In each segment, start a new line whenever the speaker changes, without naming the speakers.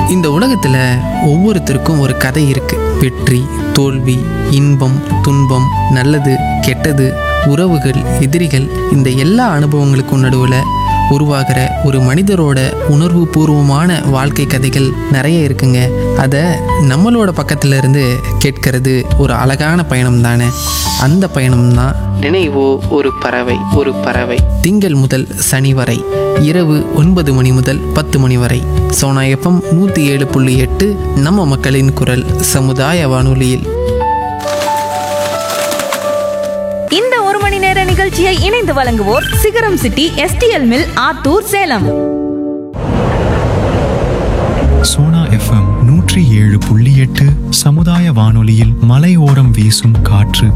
இந்த உலகத்தில் ஒவ்வொருத்தருக்கும் ஒரு கதை இருக்கு வெற்றி தோல்வி இன்பம் துன்பம் நல்லது கெட்டது உறவுகள் எதிரிகள் இந்த எல்லா அனுபவங்களுக்கும் நடுவில் உருவாகிற ஒரு மனிதரோட உணர்வு பூர்வமான வாழ்க்கை கதைகள் நிறைய இருக்குங்க அதை நம்மளோட பக்கத்துல இருந்து கேட்கறது ஒரு அழகான பயணம் தானே அந்த பயணம் தான் நினைவோ ஒரு பறவை ஒரு பறவை திங்கள் முதல் சனி வரை இரவு ஒன்பது மணி முதல் பத்து மணி வரை சோனா எஃப்எம் நூற்றி ஏழு புள்ளி எட்டு நம்ம மக்களின் குரல் சமுதாய வானொலியில்
இந்த ஒரு மணி நேர நிகழ்ச்சியை இணைந்து வழங்குவோர் Sigaram city STL mill Athur Salem
Sona FM நூற்றி ஏழு புள்ளி எட்டு சமுதாய வானொலியில் மலையோரம் வீசும் காற்று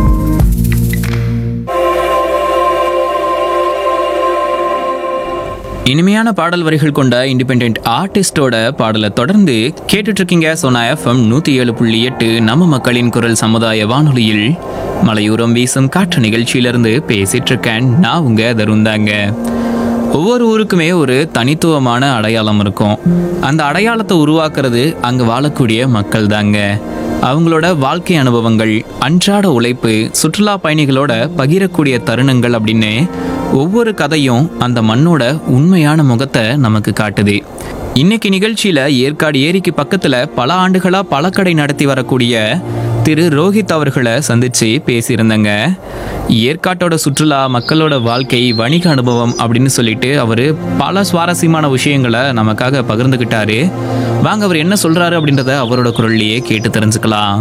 இனிமையான பாடல் வரிகள் கொண்ட இண்டிபெண்ட் ஆர்டிஸ்டோட பாடலை தொடர்ந்து கேட்டுட்டு இருக்கீங்க சோனா எஃப்எம் நூத்தி ஏழு புள்ளி எட்டு நம்ம மக்களின் குரல் சமுதாய வானொலியில் மலையூரம் வீசும் காற்று நிகழ்ச்சியிலிருந்து பேசிட்டு இருக்கேன் நான் உங்க தருந்தாங்க ஒவ்வொரு ஊருக்குமே ஒரு தனித்துவமான அடையாளம் இருக்கும் அந்த அடையாளத்தை உருவாக்குறது அங்க வாழக்கூடிய மக்கள் தாங்க அவங்களோட வாழ்க்கை அனுபவங்கள் அன்றாட உழைப்பு சுற்றுலா பயணிகளோட பகிரக்கூடிய தருணங்கள் அப்படின்னு ஒவ்வொரு கதையும் அந்த மண்ணோட உண்மையான முகத்தை நமக்கு காட்டுது இன்னைக்கு நிகழ்ச்சியில ஏற்காடு ஏரிக்கு பக்கத்துல பல ஆண்டுகளா பழக்கடை நடத்தி வரக்கூடிய திரு ரோஹித் அவர்களை சந்திச்சு பேசியிருந்தேங்க ஏற்காட்டோட சுற்றுலா மக்களோட வாழ்க்கை வணிக அனுபவம் அப்படின்னு சொல்லிட்டு அவர் பல சுவாரஸ்யமான விஷயங்களை நமக்காக பகிர்ந்துக்கிட்டாரு வாங்க அவர் என்ன சொல்றாரு அப்படின்றத அவரோட குரல்லையே கேட்டு தெரிஞ்சுக்கலாம்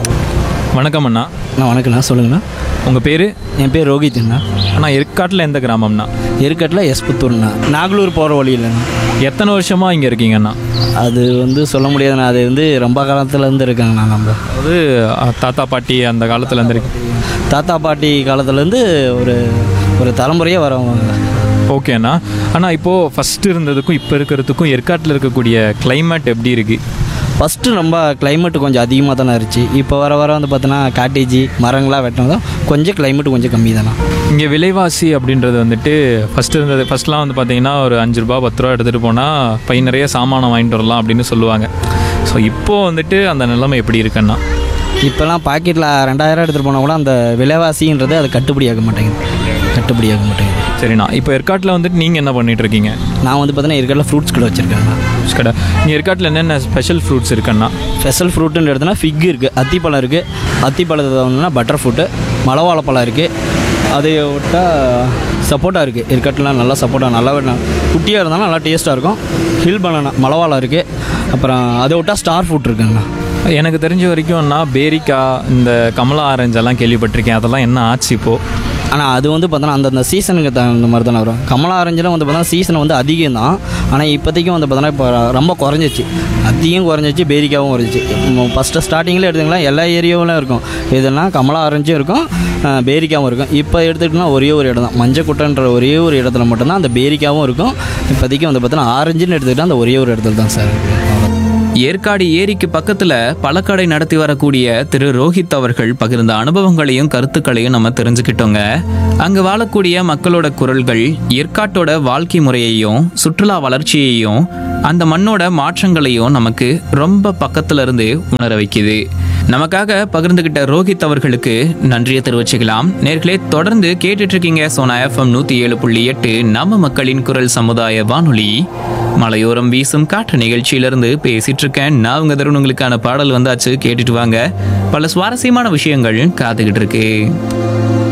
வணக்கம் அண்ணா
அண்ணா வணக்கண்ணா சொல்லுங்கண்ணா
உங்க பேரு
என் பேர் ரோஹித்ண்ணா
அண்ணா ஏற்காட்டில் எந்த கிராமம்னா
எருக்கட்டில் எஸ்புத்தூர்ண்ணா நாகலூர் போகிற வழியிலண்ணா
எத்தனை வருஷமா இங்க இருக்கீங்கண்ணா
அது வந்து சொல்ல முடியாதுண்ணா அது வந்து ரொம்ப காலத்துலேருந்து இருக்காங்கண்ணா நம்ம
அதாவது அஹ், தாத்தா பாட்டி அந்த காலத்துல இருந்து இருக்கு
தாத்தா பாட்டி காலத்துலேருந்து ஒரு ஒரு தலைமுறையாக வரவங்க
ஓகேண்ணா ஆனால் இப்போது ஃபஸ்ட்டு இருந்ததுக்கும் இப்போ இருக்கிறதுக்கும் ஏற்காட்டில் இருக்கக்கூடிய climate எப்படி இருக்குது
ஃபஸ்ட்டு ரொம்ப climate கொஞ்சம் அதிகமாக தானே இருந்துச்சு இப்போ வர வர வந்து பார்த்தோன்னா காட்டேஜி மரங்களாக வெட்டினதும் கொஞ்சம் climate கொஞ்சம் கம்மி தானே
இங்கே விலைவாசி அப்படின்றது வந்துட்டு ஃபஸ்ட்டு இருந்தது ஃபஸ்ட்லாம் வந்து பார்த்தீங்கன்னா ஒரு அஞ்சு ரூபா பத்து ரூபா எடுத்துகிட்டு போனால் பை நிறைய சாமானம் வாங்கிட்டு வரலாம் அப்படின்னு சொல்லுவாங்க ஸோ இப்போது வந்துட்டு அந்த நிலைமை எப்படி இருக்குன்னா
இப்போல்லாம் பாக்கெட்டில் ரெண்டாயிரம் எடுத்துகிட்டு போனால் கூட அந்த விலைவாசின்றது அது கட்டுப்படியாக மாட்டேங்குது கட்டுப்படியாக மாட்டேங்குது
சரிண்ணா இப்போ ஏற்காட்டில் வந்துட்டு நீங்கள் என்ன பண்ணிட்டு இருக்கீங்க
நான் வந்து பார்த்தீங்கன்னா இருக்கட்டில் ஃப்ரூட்ஸ் கடை வச்சுருக்கேண்ணா
ஃப்ரூட்ஸ் கடை இங்கே ஏற்காட்டில் என்னென்ன ஸ்பெஷல் ஃப்ரூட்ஸ் இருக்குன்னா
ஸ்பெஷல் ஃப்ரூட்டுன்னு எடுத்தோன்னா ஃபிக் இருக்குது அத்திப்பழம் இருக்குது அத்திப்பழத்தை வந்து பட்டர் ஃப்ரூட்டு மலவாழைப்பழம் இருக்குது அதை விட்டா சப்போட்டா இருக்குது இருக்கட்டுலாம் நல்லா சப்போட்டா நல்லா வேணும் குட்டியாக இருந்தாலும் நல்லா டேஸ்ட்டாக இருக்கும் ஹில் பனானா மலவாழை இருக்குது அப்புறம் அதை விட்டா ஸ்டார் ஃப்ரூட் இருக்குங்கண்ணா
எனக்கு தெரிஞ்ச வரைக்கும் நான் பேரிக்காய் இந்த கமலா ஆரஞ்சு எல்லாம் கேள்விப்பட்டிருக்கேன் அதெல்லாம் என்ன ஆச்சு இப்போது
ஆனால் அது வந்து பார்த்தோன்னா அந்தந்த சீசனுக்கு தகுந்த மாதிரி தானே வரும் கமலா ஆரஞ்சில் வந்து பார்த்தோன்னா சீசன் வந்து அதிகம் தான் ஆனால் இப்போதைக்கு வந்து பார்த்தோன்னா இப்போ ரொம்ப குறைஞ்சிச்சு அதிகம் குறைஞ்சிச்சு பேரிக்காவும் குறைஞ்சிச்சு ஃபஸ்ட்டு ஸ்டார்டிங்கில் எடுத்துங்களா எல்லா ஏரியாவிலும் இருக்கும் எதுனா கமலா ஆரஞ்சும் இருக்கும் அஹ், பேரிக்காவும் இருக்கும் இப்போ எடுத்துக்கிட்டோம்னா ஒரே ஒரு இடம் தான் மஞ்சக்குட்டன்ற ஒரே ஒரு இடத்துல மட்டும்தான் அந்த பேரிக்காவும் இருக்கும் இப்போதைக்கு வந்து பார்த்தோன்னா ஆரஞ்சுன்னு எடுத்துக்கிட்டால் அந்த ஒரே ஒரு இடத்துல தான் சார் இருக்குது அவ்வளவுதான்.
ஏற்காடு ஏரிக்கு பக்கத்துல பழக்கடை நடத்தி வரக்கூடிய திரு ரோஹித் அவர்கள் பகிர்ந்த அனுபவங்களையும் கருத்துக்களையும் நம்ம தெரிஞ்சுக்கிட்டோங்க அங்க வாழக்கூடிய மக்களோட குரல்கள் ஏற்காட்டோட வாழ்க்கை முறையையும் சுற்றுலா வளர்ச்சியையும் அந்த மண்ணோட மாற்றங்களையும் நமக்கு ரொம்ப பக்கத்துல இருந்து உணர வைக்குது நமக்காக பகிர்ந்துகிட்ட ரோஹித் அவர்களுக்கு நன்றியை தெரிவிச்சுக்கலாம் நேர்களே தொடர்ந்து கேட்டுட்டு இருக்கீங்க சோனா எஃப்எம் நூத்தி ஏழு புள்ளி எட்டு நம்ம மக்களின் குரல் சமுதாய வானொலி மலையோரம் வீசும் காற்று நிகழ்ச்சியிலிருந்து பேசிட்டு இருக்கேன் நான் உங்க தருணங்களுக்கான பாடல் வந்தாச்சு கேட்டுட்டு வாங்க பல சுவாரஸ்யமான விஷயங்கள் காத்துக்கிட்டு இருக்கு